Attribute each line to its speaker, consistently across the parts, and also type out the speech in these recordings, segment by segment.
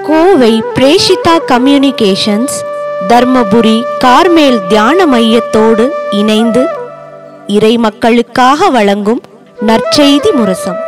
Speaker 1: Kovai Preshitha communications Dharmapuri Carmel தியான மையத்தோடு இணைந்து இறை மக்களுக்காக வழங்கும் நற்செய்தி முரசம்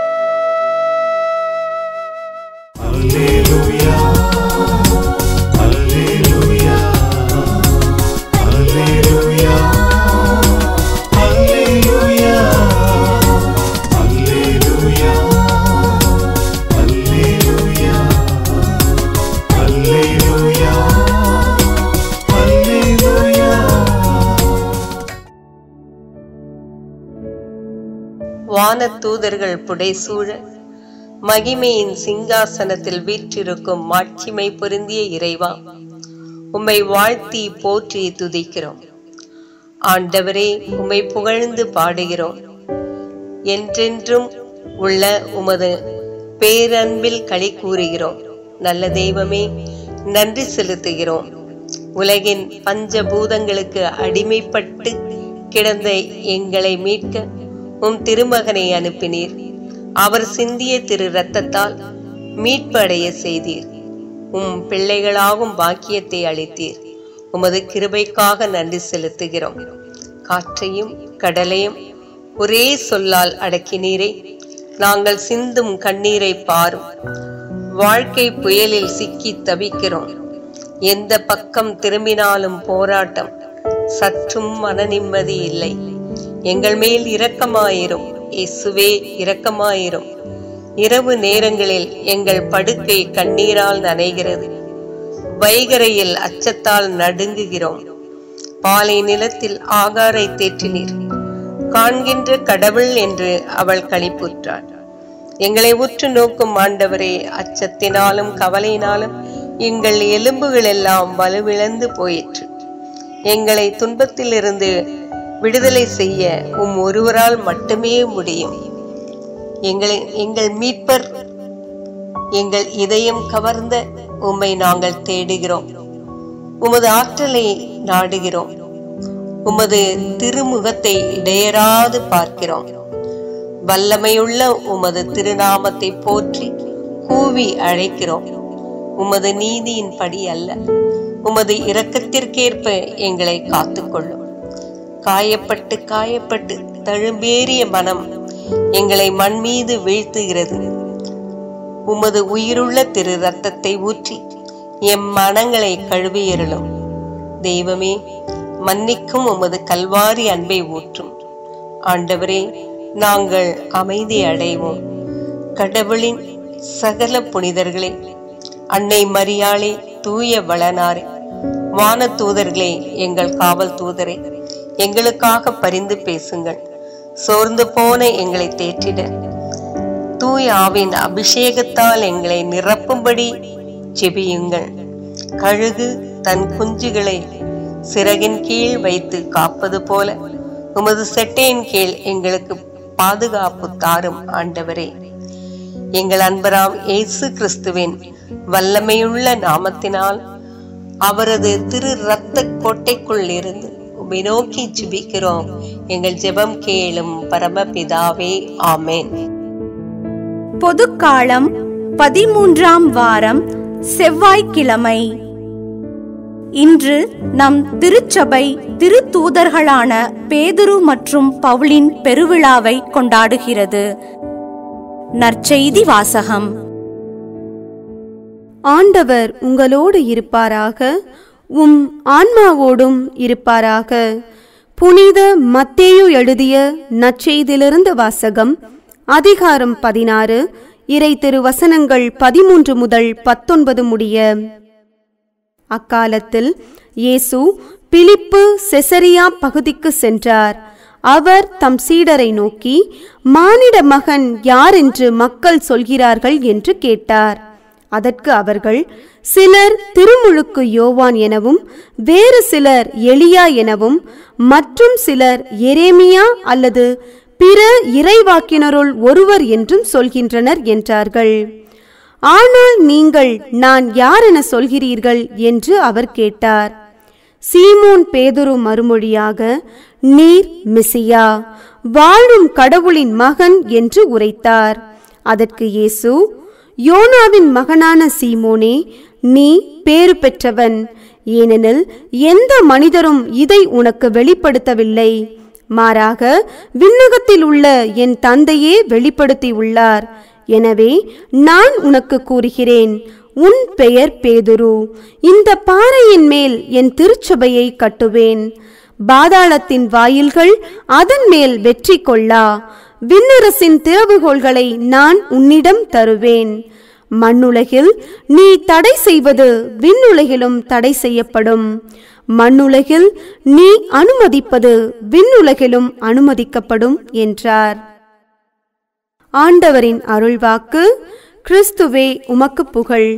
Speaker 2: வானத் தூதர்கள் புடைசூழ மகிமையின் சிங்காசனத்தில் வீற்றிருக்கும் மாட்சிமை பொருந்திய இறைவா உம்மை வாழ்த்தி போற்றி துதிக்கிறோம் ஆண்டவரே உம்மை புகழ்ந்து பாடுகிறோம் என்றென்றும் உள்ள உமது பேரன்பில் களி கூறுகிறோம் நல்ல தெய்வமே நன்றி செலுத்துகிறோம் உலகின் பஞ்சபூதங்களுக்கு அடிமைப்பட்டு கிடந்த எங்களை மீட்க உம் திருமகனை அனுப்பினீர் அவர் சிந்திய திரு ரத்தத்தால் மீட்பு அடைய செய்தீர் உம் பிள்ளைகளாகும் பாக்கியத்தை அளித்தீர் உமது கிருபைக்காக நன்றி செலுத்துகிறோம் காற்றையும் கடலையும் ஒரே சொல்லால் அடக்கினீரே நாங்கள் சிந்தும் கண்ணீரை பாரும் வாழ்க்கை புயலில் சிக்கி தவிக்கிறோம் எந்த பக்கம் திரும்பினாலும் போராட்டம் சற்றும் மன நிம்மதி இல்லை எங்கள் மேல் இரக்கமாயிரும் இயேசுவே இரக்கமாயிரும் இரவு நேரங்களில் எங்கள் படுக்கை கண்ணீரால் நனைகிறது வைகரையில் அச்சத்தால் நடுங்குகிறோம் பாலை நிலத்தில் ஆகாரை தேற்றினீர் காண்கின்ற கடவுள் என்று அவள் களிப்புற்றாள் எங்களை உற்று நோக்கும் ஆண்டவரே அச்சத்தினாலும் கவலையினாலும் எங்கள் எலும்புகள் எல்லாம் வலுவிழந்து போயிற்று எங்களை துன்பத்திலிருந்து விடுதலை செய்ய உம் ஒருவரால் மட்டுமே முடியும் எங்களை எங்கள் மீட்பர் எங்கள் இதயம் கவர்ந்த உம்மை நாங்கள் தேடுகிறோம் உமது ஆற்றலை நாடுகிறோம் உமது திருமுகத்தை இடையராது பார்க்கிறோம் வல்லமையுள்ள உமது திருநாமத்தை போற்றி கூவி அழைக்கிறோம் உமது நீதியின் படி அல்ல உமது இரக்கத்திற்கேற்ப எங்களை காத்துக்கொள்ளும் காயப்பட்டு காயப்பட்டு தழும்பேறிய மனம் எங்களை மண் மீது வீழ்த்துகிறது உமது உயிருள்ள திரு ரத்தத்தை ஊற்றி எம் மனங்களை கழுவியருளும் தெய்வமே மன்னிக்கும் உமது கல்வாரி அன்பை ஊற்றும் ஆண்டவரே நாங்கள் அமைதி அடைவோம் கடவுளின் சகல புனிதர்களே அன்னை மரியாளே தூய வளனாரே வான தூதர்களே எங்கள் காவல் தூதரே எங்களுக்காக பரிந்து பேசுங்கள் சோர்ந்து போன எங்களை தேற்றிட தூய ஆவின் அபிஷேகத்தால் எங்களை நிரப்பும்படி ஜெபியுங்கள் கழுகு தன் குஞ்சுகளை சிறகின் கீழ் வைத்து காப்பது போல உமது செட்டையின் கீழ் எங்களுக்கு பாதுகாப்பு தாரும் ஆண்டவரே எங்கள் அன்பராம் இயேசு கிறிஸ்துவின் வல்லமையுள்ள நாமத்தினால் அவரது திரு ரத்த கோட்டைக்குள் இருந்து உம்மை நோக்கி ஜெபிக்கிறோம் எங்கள் ஜெபம் கேளும் பரமபிதாவே ஆமேன்
Speaker 1: பொதுக்காலம் பதிமூன்றாம் வாரம் செவ்வாய்க்கிழமை இன்று நம் திருச்சபை திருத்தூதர்களான பேதுரு மற்றும் பவுலின் பெருவிழாவை கொண்டாடுகிறது நற்செய்தி வாசகம்
Speaker 3: ஆண்டவர் உங்களோடு இருப்பாராக உம் ஆன்மாவோடும் இருப்பாராக புனித மத்தேயு எழுதிய நற்செய்திலிருந்து வாசகம் அதிகாரம் பதினாறு இறை திருவசனங்கள் பதிமூன்று முதல் பத்தொன்பது முடிய அக்காலத்தில் இயேசு பிலிப்பு செசரியா பகுதிக்கு சென்றார் அவர் தம் சீடரை நோக்கி மானிட மகன் யார் என்று மக்கள் சொல்கிறார்கள் என்று கேட்டார் அதற்கு அவர்கள் சிலர் திருமுழுக்கு யோவான் எனவும் வேறு சிலர் எலியா எனவும் மற்றும் சிலர் எரேமியா அல்லது பிற இறைவாக்கினருள் ஒருவர் என்றும் சொல்கின்றனர் என்றார்கள் ஆனால் நீங்கள் நான் யார் என சொல்கிறீர்கள் என்று அவர் கேட்டார் சீமோன் பேதுரு மறுமொழியாக நீர் மிசியா வாழும் கடவுளின் மகன் என்று உரைத்தார் அதற்கு இயேசு யோனாவின் மகனான சீமோனே நீ பேறு பெற்றவன் ஏனெனில் எந்த மனிதரும் இதை உனக்கு வெளிப்படுத்தவில்லை மாறாக விண்ணகத்தில் உள்ள என் தந்தையே வெளிப்படுத்தியுள்ளார் எனவே நான் உனக்கு கூறுகிறேன் உன் பெயர் பேதுரு இந்த பாறையின் மேல் என் திருச்சபையை கட்டுவேன் பாதாளத்தின் வாயில்கள் அதன் மேல் வெற்றி கொள்ளா விண்ணரசின் திறவுகோள்களை நான் உன்னிடம் தருவேன் மண்ணுலகில் நீ தடை செய்வது விண்ணுலகிலும் தடை செய்யப்படும் மண்ணுலகில் நீ அனுமதிப்பது விண்ணுலகிலும் அனுமதிக்கப்படும் என்றார் ஆண்டவரின் அருள்வாக்கு கிறிஸ்துவே உமக்கு புகழ்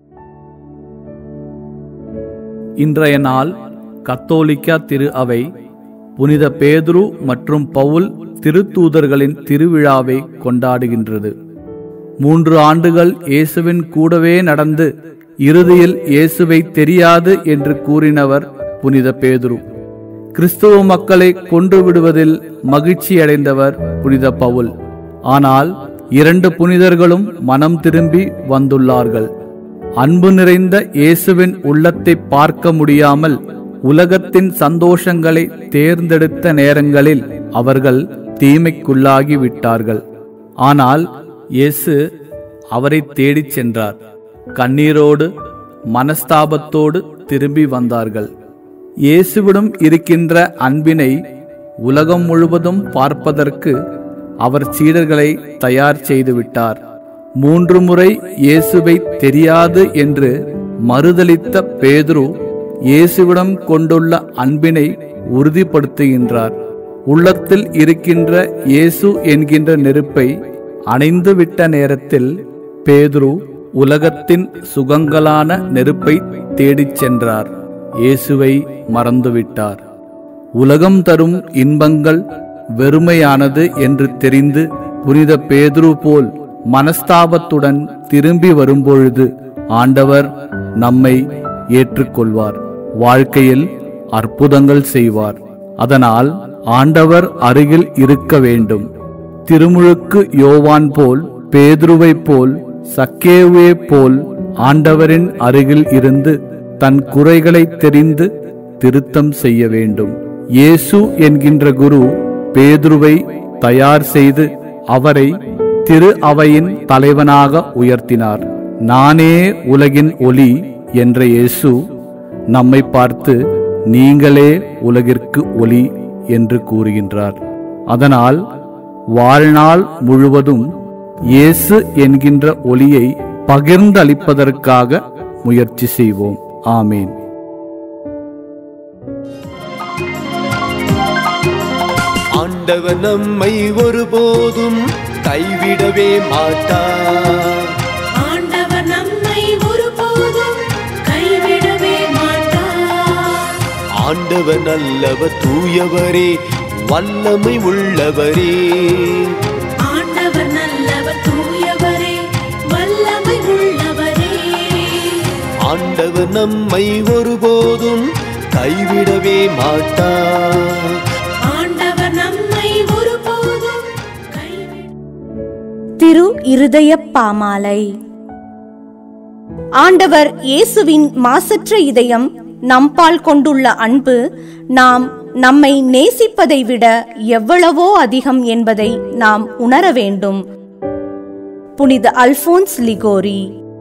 Speaker 4: இன்றைய நாள் கத்தோலிக்கா திரு அவை புனித பேதுரு மற்றும் பவுல் திருத்தூதர்களின் திருவிழாவை கொண்டாடுகின்றது மூன்று ஆண்டுகள் இயேசுவின் கூடவே நடந்து இறுதியில் இயேசுவை தெரியாது என்று கூறினவர் புனித பேதுரு கிறிஸ்துவ மக்களை கொன்று விடுவதில் மகிழ்ச்சியடைந்தவர் புனித பவுல் ஆனால் இரண்டு புனிதர்களும் மனம் திரும்பி வந்துள்ளார்கள் அன்பு நிறைந்த இயேசுவின் உள்ளத்தை பார்க்க முடியாமல் உலகத்தின் சந்தோஷங்களை தேர்ந்தெடுத்த நேரங்களில் அவர்கள் தீமைக்குள்ளாகி விட்டார்கள் ஆனால் இயேசு அவரை தேடிச் சென்றார் கண்ணீரோடு மனஸ்தாபத்தோடு திரும்பி வந்தார்கள் இயேசுவிடம் இருக்கின்ற அன்பினை உலகம் முழுவதும் பார்ப்பதற்கு அவர் சீடர்களை தயார் செய்துவிட்டார் மூன்று முறை இயேசுவை தெரியாது என்று மறுதலித்த பேதுரு இயேசுவிடம் கொண்டுள்ள அன்பினை உறுதிப்படுத்துகின்றார் உள்ளத்தில் இருக்கின்ற இயேசு என்கின்ற நெருப்பை அணைந்துவிட்ட நேரத்தில் பேதுரு உலகத்தின் சுகங்களான நெருப்பை தேடிச் சென்றார் இயேசுவை மறந்துவிட்டார் உலகம் தரும் இன்பங்கள் வெறுமையானது என்று தெரிந்து புனித பேதுரு போல் மனஸ்தாபத்துடன் திரும்பி வரும்பொழுது ஆண்டவர் நம்மை ஏற்றுக்கொள்வார் வாழ்க்கையில் அற்புதங்கள் செய்வார் அதனால் ஆண்டவர் அருகில் இருக்க வேண்டும் திருமுழுக்கு யோவான் போல் பேதுருவை போல் சக்கேவே போல் ஆண்டவரின் அருகில் இருந்து தன் குறைகளை தெரிந்து திருத்தம் செய்ய வேண்டும் இயேசு என்கின்ற குரு பேதுருவை தயார் செய்து அவரை திரு அவையின் தலைவனாக உயர்த்தினார் நானே உலகின் ஒளி என்ற இயேசு நம்மை பார்த்து நீங்களே உலகிற்கு ஒளி என்று கூறுகின்றார் அதனால் வாழ்நாள் முழுவதும் இயேசு என்கின்ற ஒளியை பகிர்ந்தளிப்பதற்காக முயற்சி செய்வோம் ஆமேன்
Speaker 5: ஆண்டவர் நம்மை ஒருபோதும் கைவிடவே மாட்டார்
Speaker 6: ஆண்டவர் நம்மை ஒருபோதும் கைவிடவே மாட்டார்
Speaker 5: ஆண்டவர் நல்லவர் தூயவரே வல்லமை உள்ளவரே
Speaker 6: ஆண்டவர் நல்லவர் தூயவரே வல்லமை உள்ளவரே
Speaker 5: ஆண்டவர் நம்மை ஒருபோதும் கைவிடவே மாட்டார்
Speaker 6: ஆண்டவர் நம்மை ஒருபோதும் கைவிட
Speaker 1: திரு இருதயப் பாமாலை ஆண்டவர் இயேசுவின் மாசற்ற இதயம் நம்பால் கொண்டுள்ள அன்பு நாம் நம்மை நேசிப்பதை விட எவ்வளவோ அதிகம் என்பதை நாம் உணர வேண்டும் புனித அல்போன்ஸ் லிகோரி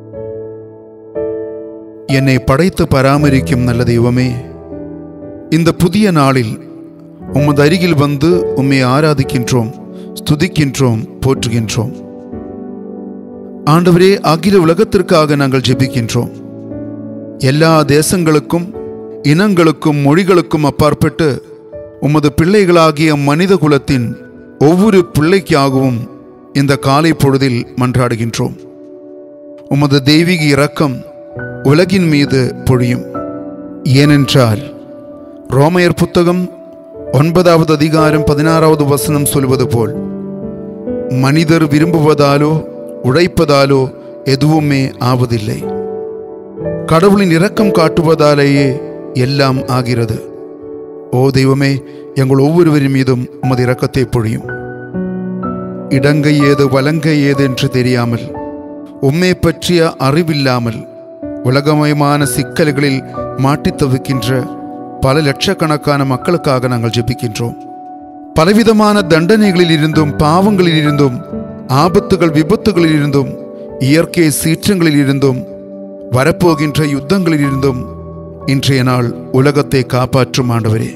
Speaker 7: என்னை படைத்து பராமரிக்கும் நல்ல தெய்வமே இந்த புதிய நாளில் உமது அருகில் வந்து உம்மை ஆராதிக்கின்றோம் ஸ்துதிக்கின்றோம் போற்றுகின்றோம் ஆண்டவரே அகில உலகத்திற்காக நாங்கள் ஜெபிக்கின்றோம் எல்லா தேசங்களுக்கும் இனங்களுக்கும் மொழிகளுக்கும் அப்பாற்பட்டு உமது பிள்ளைகளாகிய மனித குலத்தின் ஒவ்வொரு பிள்ளைக்காகவும் இந்த காலை பொழுதில் மன்றாடுகின்றோம் உமது தெய்வீக இரக்கம் உலகின் மீது பொழியும் ஏனென்றால் ரோமையர் புத்தகம் ஒன்பதாவது அதிகாரம் பதினாறாவது வசனம் சொல்வது போல் மனிதர் விரும்புவதாலோ உழைப்பதாலோ எதுவுமே ஆவதில்லை கடவுளின் இரக்கம் காட்டுவதாலேயே எல்லாம் ஆகிறது ஓ தெய்வமே எங்கள் ஒவ்வொருவரின் மீதும் உமது இரக்கத்தை பொழியும் இடங்கை ஏது வலங்கை ஏது என்று தெரியாமல் உம்மை பற்றிய அறிவில்லாமல் உலகமயமான சிக்கல்களில் மாட்டித் தவிக்கின்ற பல லட்சக்கணக்கான மக்களுக்காக நாங்கள் ஜெபிக்கின்றோம் பலவிதமான தண்டனைகளில் இருந்தும் பாவங்களில் இருந்தும் ஆபத்துகள் விபத்துகளில் இருந்தும் இயற்கை சீற்றங்களில் இருந்தும் வரப்போகின்ற யுத்தங்களில் இருந்தும் இன்றைய நாள் உலகத்தை காப்பாற்றும் ஆண்டவரே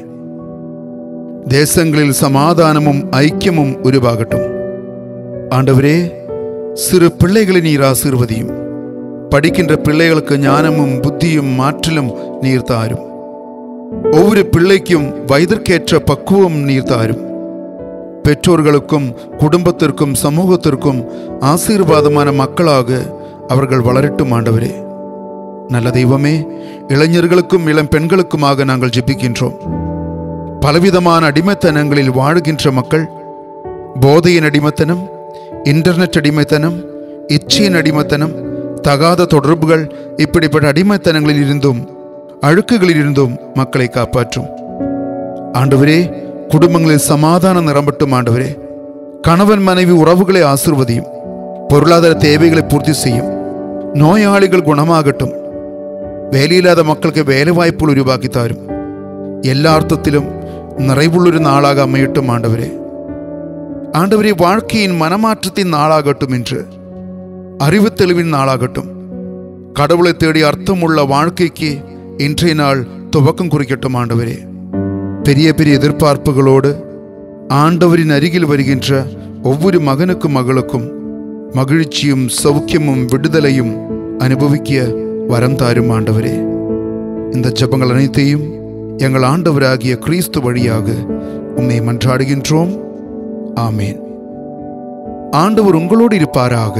Speaker 7: தேசங்களில் சமாதானமும் ஐக்கியமும் உருவாகட்டும் ஆண்டவரே சிறு பிள்ளைகளை நீர் ஆசீர்வதியும் படிக்கின்ற பிள்ளைகளுக்கு ஞானமும் புத்தியும் மாற்றலும் நீர் தாரும் ஒவ்வொரு பிள்ளைக்கும் வயதிற்கேற்ற பக்குவம் நீர் தாரும் பெற்றோர்களுக்கும் குடும்பத்திற்கும் சமூகத்திற்கும் ஆசீர்வாதமான மக்களாக அவர்கள் வளரட்டும் ஆண்டவரே நல்ல தெய்வமே இளைஞர்களுக்கும் இளம் பெண்களுக்குமாக நாங்கள் ஜெபிக்கின்றோம் பலவிதமான அடிமைத்தனங்களில் வாழுகின்ற மக்கள் போதையின் அடிமைத்தனம் இன்டர்நெட் அடிமைத்தனம் இச்சையின் அடிமைத்தனம் தகாத தொடர்புகள் இப்படிப்பட்ட அடிமைத்தனங்களில் இருந்தும் அழுக்குகளில் இருந்தும் மக்களை காப்பாற்றும் ஆண்டவரே குடும்பங்களில் சமாதானம் நிரம்பட்டும் ஆண்டவரே கணவன் மனைவி உறவுகளை ஆசிர்வதியும் பொருளாதார தேவைகளை பூர்த்தி செய்யும் நோயாளிகள் குணமாகட்டும் വേലയില്ലാത്ത മക്കൾക്ക് വേല വായ്പകൾ ഉരുവാക്കി തരും എല്ലാ അർത്ഥത്തിലും நிறைவுள்ளொரு நாளாக அமையட்டும் ஆண்டவரே ஆண்டவரே வாழ்க்கையின் மனமாற்றத்தின் நாளாகட்டும் என்று அறிவு தெளிவின் நாளாகட்டும் கடவுளை தேடி அர்த்தமுள்ள வாழ்க்கைக்கு இன்றைய நாள் துவக்கம் குறிக்கட்டும் ஆண்டவரே பெரிய பெரிய எதிர்பார்ப்புகளோடு ஆண்டவரின் அருகில் வருகின்ற ஒவ்வொரு மகனுக்கும் மகளுக்கும் மகிழ்ச்சியும் சௌக்கியமும் விடுதலையும் அனுபவிக்க வரம் தாரும் ஆண்டவரே இந்த ஜெபங்கள் அனைத்தையும் எங்கள் ஆண்டவராகிய கிறிஸ்து வழியாக உம்மை மன்றாடுகின்றோம் ஆமேன் ஆண்டவர் உங்களோடு இருப்பாராக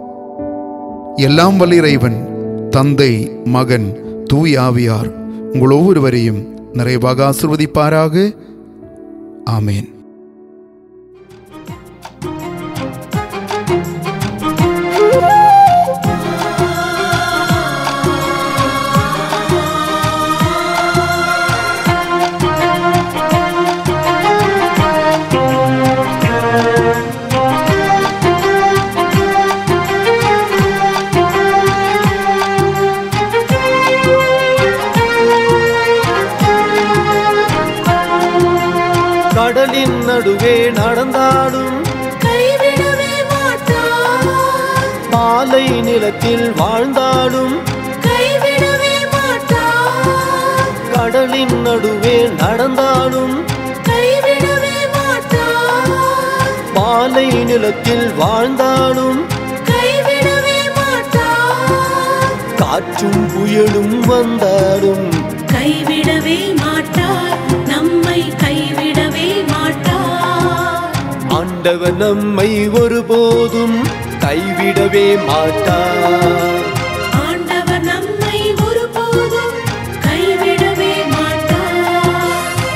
Speaker 7: எல்லாம் வல்ல இறைவன் தந்தை மகன் தூய் ஆவியார் உங்கள் ஒவ்வொருவரையும் நிறைவாக ஆசிர்வதிப்பாராக ஆமேன்
Speaker 5: கடலின் நடுவே நடந்தாலும்
Speaker 6: கைவிடவே மாட்டார்
Speaker 5: பாலை நிலத்தில் வாழ்ந்தாலும்
Speaker 6: கைவிடவே மாட்டார்
Speaker 5: கடலின் நடுவே நடந்தாலும்
Speaker 6: கைவிடவே மாட்டார்
Speaker 5: பாலை நிலத்தில் வாழ்ந்தாலும்
Speaker 6: கைவிடவே மாட்டார்
Speaker 5: காற்றும் புயலும் வந்தாலும்
Speaker 6: கைவிடவே மாட்டார் நம்மை கைவிடவே மாட்டார்
Speaker 5: ஆண்டவர் நம்மை ஒருபோதும் கைவிடவே மாட்டார்
Speaker 6: ஆண்டவர் நம்மை ஒருபோதும் கைவிடவே மாட்டார்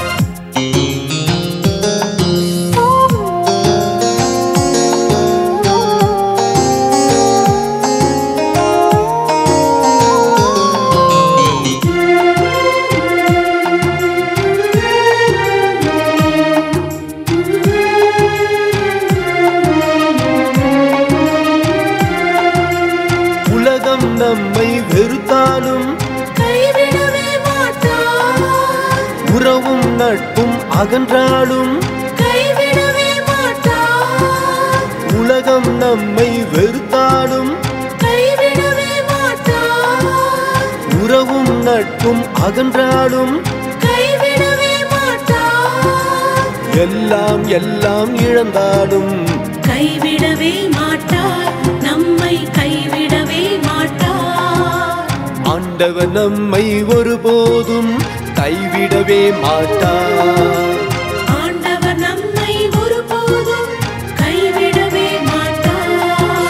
Speaker 5: உலகம் நம்மை வெறுத்தாலும்
Speaker 6: கைவிடவே மாட்டார்
Speaker 5: உறவும் நட்பும் அகன்றாலும்
Speaker 6: கைவிடவே மாட்டார்
Speaker 5: உலகம் நம்மை வெறுத்தாலும்
Speaker 6: கைவிடவே மாட்டார்
Speaker 5: உறவும் நட்பும் அகன்றாலும்
Speaker 6: கைவிடவே மாட்டார்
Speaker 5: எல்லாம் எல்லாம் இழந்தாலும்
Speaker 6: கைவிடவே மாட்டார் நம்மை கைவிடவே மாட்டார்
Speaker 5: ஆண்டவர் நம்மை ஒருபோதும் கைவிடவே மாட்டார்
Speaker 6: ஆண்டவர் நம்மை ஒருபோதும் கைவிடவே மாட்டார்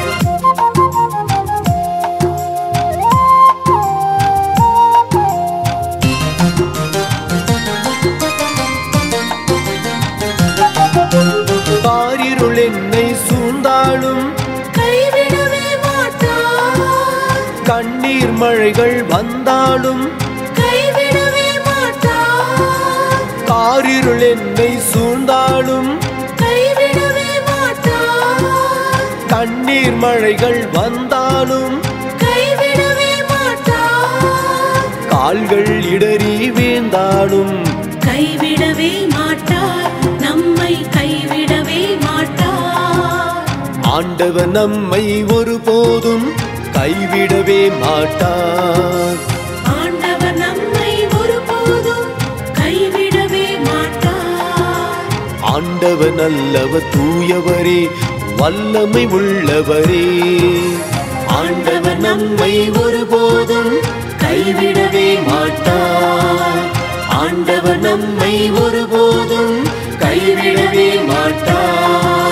Speaker 5: பாரிருள் என்னை சூழ்ந்தாலும்
Speaker 6: கைவிடவே மாட்டார்
Speaker 5: கண்ணீர் மழைகள் வந்தாலும்
Speaker 6: கைவிடவே மாட்டார்
Speaker 5: காரிருள் என்னை சூழ்ந்தாலும்
Speaker 6: கைவிடவே மாட்டார்
Speaker 5: கண்ணீர் கண்ணீர் மழைகள் வந்தாலும்
Speaker 6: கைவிடவே மாட்டார்
Speaker 5: கால்கள் இடறி வீழ்ந்தாலும்
Speaker 6: கைவிடவே மாட்டார் நம்மை கைவிடவே மாட்டார்
Speaker 5: ஆண்டவர் நம்மை ஒருபோதும் கைவிடவே மாட்டார்
Speaker 6: ஆண்டவர் நம்மை ஒருபோதும் கைவிடவே மாட்டார்
Speaker 5: ஆண்டவர் நல்லவர் தூயவரே வல்லமை உள்ளவரே ஆண்டவர் நம்மை ஒருபோதும் கைவிடவே மாட்டார் ஆண்டவர் நம்மை ஒருபோதும் கைவிடவே மாட்டார்